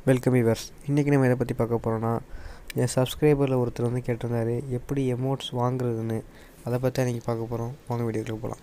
welcome viewers இன்றைக்கி நம்ம இதை பற்றி பார்க்க போகிறோன்னா என் சப்ஸ்கிரைபரில் ஒருத்தர் வந்து கேட்டிருந்தாரு எப்படி எமோட்ஸ் வாங்குறதுன்னு அதை பற்றி தான் இன்றைக்கி பார்க்க போகிறோம் வாங்க வீடியோக்குள்ள போகலாம்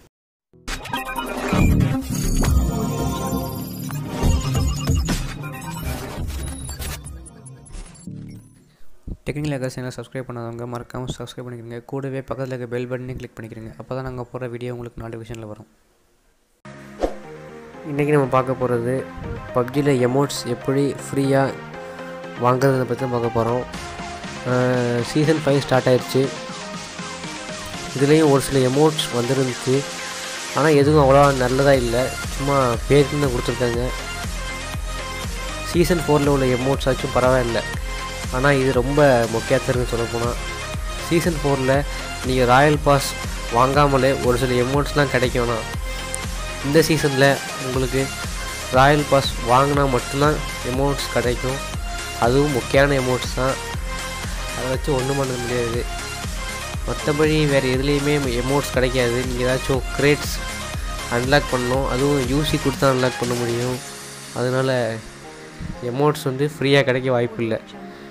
டெக்னிக்கல் அக்கா சேனல் சப்ஸ்கிரைப் பண்ணாதவங்க மறக்காமல் சப்ஸ்கிரைப் பண்ணிக்கிறங்க கூடவே பக்கத்தில் இருக்க பெல் பட்டனையும் கிளிக் பண்ணிக்கிறங்க அப்போ தான் நாங்கள் போகிற வீடியோ உங்களுக்கு நோட்டிஃபிகேஷனில் வரும் இன்றைக்கி நம்ம பார்க்க போகிறது பப்ஜியில் எமோட்ஸ் எப்படி ஃப்ரீயாக வாங்குறதை பற்றி தான் பார்க்க போகிறோம் சீசன் ஃபைவ் ஸ்டார்ட் ஆயிடுச்சு இதுலேயும் ஒரு சில எமோட்ஸ் வந்துருந்துச்சு ஆனால் எதுவும் அவ்வளோவா நல்லதாக இல்லை சும்மா பேருக்குன்னு தான் கொடுத்துருக்காங்க சீசன் ஃபோரில் உள்ள எமோட்ஸ் ஆச்சும் பரவாயில்லை ஆனால் இது ரொம்ப மொக்கையாத்திருக்குன்னு சொல்ல போனால் சீசன் ஃபோரில் நீங்கள் ராயல் பாஸ் வாங்காமலே ஒரு சில எமோட்ஸ்லாம் கிடைக்கும்னா இந்த சீசனில் உங்களுக்கு ராயல் பாஸ் வாங்கினா மட்டும்தான் எமௌண்ட்ஸ் கிடைக்கும் அதுவும் முக்கியமான எமௌண்ட்ஸ் தான் அதை வச்சு ஒன்றும் பண்ண முடியாது மற்றபடி வேறு எதுலேயுமே எமௌண்ட்ஸ் கிடைக்காது நீங்கள் ஏதாச்சும் கிரேட்ஸ் அன்லாக் பண்ணணும் அதுவும் யூசி கொடுத்து தான் அன்லாக் பண்ண முடியும் அதனால் எமௌண்ட்ஸ் வந்து ஃப்ரீயாக கிடைக்க வாய்ப்பு இல்லை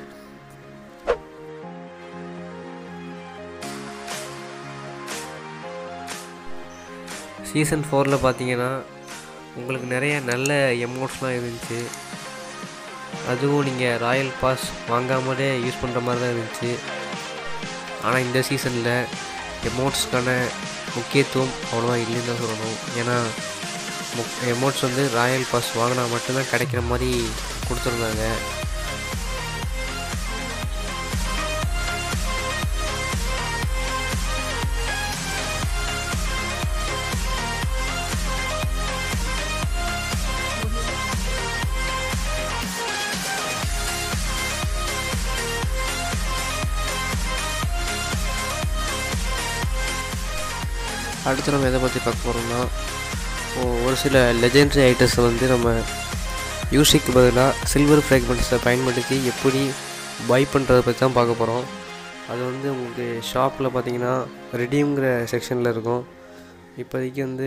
சீசன் ஃபோரில் பார்த்தீங்கன்னா உங்களுக்கு நிறைய நல்ல எமௌண்ட்ஸ்லாம் இருந்துச்சு அதுவும் நீங்கள் ராயல் பாஸ் வாங்காமலே யூஸ் பண்ணுற மாதிரி தான் இருந்துச்சு ஆனால் இந்த சீசனில் எமௌண்ட்ஸ்க்கான முக்கியத்துவம் அவ்வளோவா இல்லைன்னு தான் சொல்லணும் ஏன்னா முக் எமௌண்ட்ஸ் வந்து ராயல் பாஸ் வாங்கினா மட்டும்தான் கிடைக்கிற மாதிரி கொடுத்துருந்தாங்க அடுத்து நம்ம எதை பற்றி பார்க்க போகிறோம்னா ஒரு சில லெஜெண்டரி ஐட்டம்ஸை வந்து நம்ம யூசிக்கு பதிலாக சில்வர் ஃப்ராக்மெண்ட்ஸை பயன்படுத்தி எப்படி பை பண்ணுறதை பற்றி தான் பார்க்க போகிறோம் அது வந்து உங்களுக்கு ஷாப்பில் பார்த்தீங்கன்னா ரெடியூங்கிற செக்ஷனில் இருக்கும் இப்போதைக்கு வந்து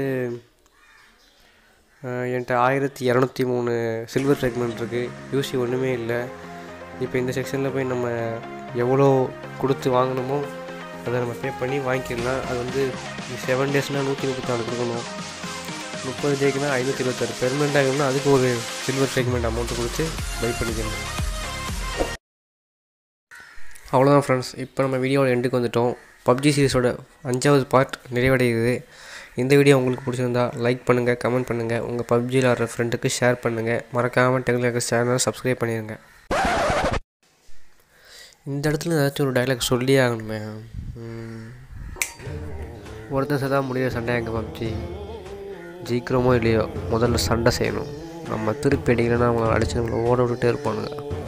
என்கிட்ட ஆயிரத்தி இரநூத்தி மூணு சில்வர் ஃப்ராக்மெண்ட் இருக்குது யூசி ஒன்றுமே இல்லை இப்போ இந்த செக்ஷனில் போய் நம்ம எவ்வளோ கொடுத்து வாங்கணுமோ அதை நம்ம பே பண்ணி வாங்கிக்கலாம் அது வந்து செவன் டேஸ்னால் நூற்றி முப்பத்தி நாலு கொடுக்கணும் முப்பது டேக்குனா ஐநூற்றி இருபத்தாறு பெர்மனெண்ட் ஆகணும்னா அதுக்கு ஒரு சில்வர் செக்மெண்ட் அமௌண்ட்டு கொடுத்து பை பண்ணிக்கணும் அவ்வளோதான் ஃப்ரெண்ட்ஸ் இப்போ நம்ம வீடியோவோட எண்டுக்கு வந்துட்டோம் பப்ஜி சீரிஸோட அஞ்சாவது பார்ட் நிறைவடையுது இந்த வீடியோ உங்களுக்கு பிடிச்சிருந்தா லைக் பண்ணுங்கள் கமெண்ட் பண்ணுங்கள் உங்கள் பப்ஜியில் ஆடுற ஃப்ரெண்டுக்கு ஷேர் பண்ணுங்கள் மறக்காமல் டெக்னிக்கல் சேனலை சப்ஸ்கிரைப் பண்ணிடுங்க இந்த இடத்துல ஏதாச்சும் ஒரு டைலாக் சொல்லி ஆகணுமே ஒருத்தன் சதா முடிகிற சண்டை எங்கள் பப்ஜி ஜெயிக்கிறோமோ இல்லையோ முதல்ல சண்டை செய்யணும் நம்ம திருப்பி அடிக்கலைன்னா அவங்கள அடிச்சு நம்மளை ஓட விட்டுட்டே இருப்பானுங்க